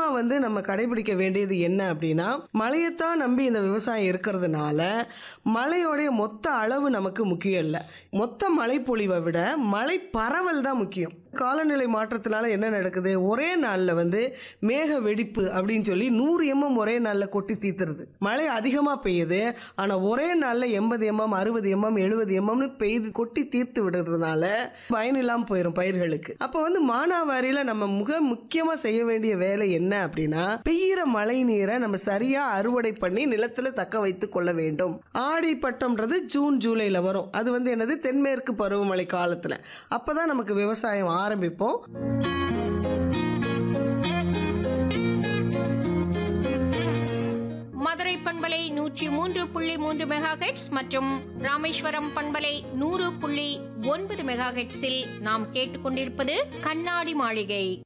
முக்கியமா வந்து நம்ம கடைபிடிக்க வேண்டியது என்ன அப்படின்னா மழையத்தான் நம்பி இந்த விவசாயம் இருக்கிறதுனால மழையோடைய மொத்த அளவு நமக்கு முக்கியம் இல்லை மொத்த மழை பொழிவை விட மழை பரவல் தான் முக்கியம் காலநிலை மாற்றத்தினால என்ன நடக்குது ஒரே நாளில் வந்து மேக வெடிப்பு அப்படின்னு சொல்லி நூறு எம்எம் ஒரே நாளில் கொட்டி தீத்துருது மழை அதிகமாக பெய்யுது ஆனால் ஒரே நாளில் எண்பது எம்எம் அறுபது எம்எம் எழுபது எம்எம்னு பெய்து கொட்டி தீர்த்து விடுறதுனால பயன் இல்லாமல் போயிடும் பயிர்களுக்கு அப்போ வந்து மானாவாரியில் நம்ம மிக முக்கியமாக செய்ய வேண்டிய வேலை என்ன அப்படின்னா பெய்கிற மழை நீரை நம்ம சரியாக அறுவடை பண்ணி நிலத்தில் தக்க வைத்து கொள்ள வேண்டும் ஆடி பட்டம்ன்றது ஜூன் ஜூலையில் வரும் அது வந்து என்னது தென்மேற்கு பருவமழை காலத்தில் அப்போ தான் நமக்கு விவசாயம் ஆரம்பிப்போம் மதுரை பண்பலை நூற்றி மூன்று புள்ளி மூன்று மெகா மற்றும் ராமேஸ்வரம் பண்பலை நூறு புள்ளி ஒன்பது மெகா நாம் கேட்டுக்கொண்டிருப்பது கண்ணாடி மாளிகை